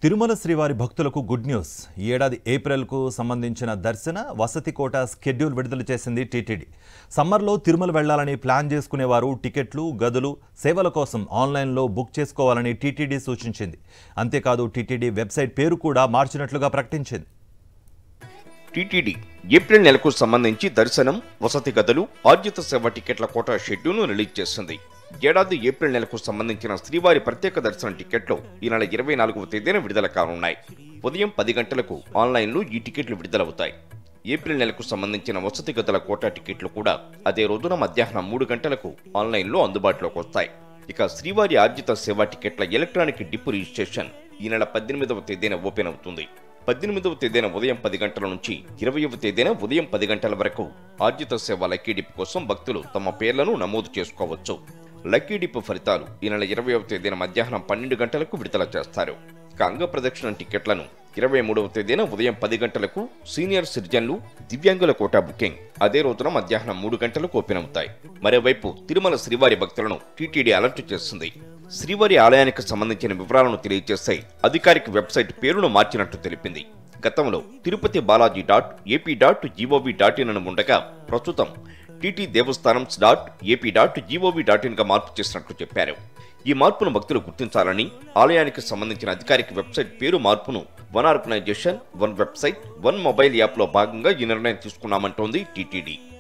తిరుమల శ్రీవారి భక్తులకు good news ఈ ఏడాది ఏప్రిల్కు సంబంధించిన దర్శన వసతి కోట స్కెడ్యూల్ విడుదల చేసింది టీటీడీ సమ్మర్లో తిరుమల వెళ్లాలని ప్లాన్ చేసుకునేవారు టికెట్లు గదులు సేవల కోసం ఆన్లైన్లో బుక్ చేసుకోవాలని టీటీడీ సూచించింది అంతేకాదు టీటీడీ వెబ్సైట్ పేరు కూడా మార్చినట్లుగా ప్రకటించింది టీటీడీ ఏప్రిల్ నెలకు సంబంధించి దర్శనం వసతి గదులు ఆర్జిత సేవ టికెట్ల కోటా షెడ్యూల్ను రిలీజ్ చేసింది ఏడాది ఏప్రిల్ నెలకు సంబంధించిన శ్రీవారి ప్రత్యేక దర్శనం టికెట్లు ఈ నెల ఇరవై నాలుగవ తేదీన విడుదల కానున్నాయి ఉదయం పది గంటలకు ఆన్లైన్లో ఈ టికెట్లు విడుదలవుతాయి ఏప్రిల్ నెలకు సంబంధించిన వసతి గదుల కోటా టికెట్లు కూడా అదే రోజున మధ్యాహ్నం మూడు గంటలకు ఆన్లైన్లో అందుబాటులోకి వస్తాయి ఇక శ్రీవారి ఆర్జిత సేవా టికెట్ల ఎలక్ట్రానిక్ డిప్ రిజిస్ట్రేషన్ ఈ నెల పద్దెనిమిదవ తేదీన ఓపెన్ అవుతుంది పద్దెనిమిదవ తేదీన ఉదయం పది గంటల నుంచి ఇరవయవ తేదీన ఉదయం పది గంటల వరకు ఆర్జిత సేవ లక్కీ డిప్ కోసం భక్తులు తమ పేర్లను నమోదు చేసుకోవచ్చు లక్కీ డిప్ ఫలితాలు ఈ నెల ఇరవయవ తేదీన మధ్యాహ్నం పన్నెండు గంటలకు విడుదల చేస్తారు ఇక అంగ ప్రదక్షిణ టికెట్లను ఇరవై మూడవ తేదీన ఉదయం పది గంటలకు సీనియర్ సిటిజన్లు దివ్యాంగుల కోటా బుకింగ్ అదే రోజున మధ్యాహ్నం మూడు గంటలకు ఓపెన్ అవుతాయి మరోవైపు తిరుమల శ్రీవారి భక్తులను టీటీడీ అలర్ట్ చేస్తుంది శ్రీవారి ఆలయానికి సంబంధించిన వివరాలను తెలియజేసే అధికారిక వెబ్సైట్ పేరును మార్చినట్టు తెలిపింది గతంలో Tirupati Balaji dot AP dot GOV dot in అని ఉండగా ప్రస్తుతం TT Devasthanam dot AP dot GOV dot in గా మార్పు చేసినట్లు చెప్పారు ఈ మార్పును భక్తులు గుర్తించాలని ఆలయానికి సంబంధించిన అధికారిక వెబ్సైట్ పేరు మార్పును one organisation one website one mobile యాప్లో భాగంగా ఈ నిర్ణయం తీసుకున్నామంటోంది టీటీడీ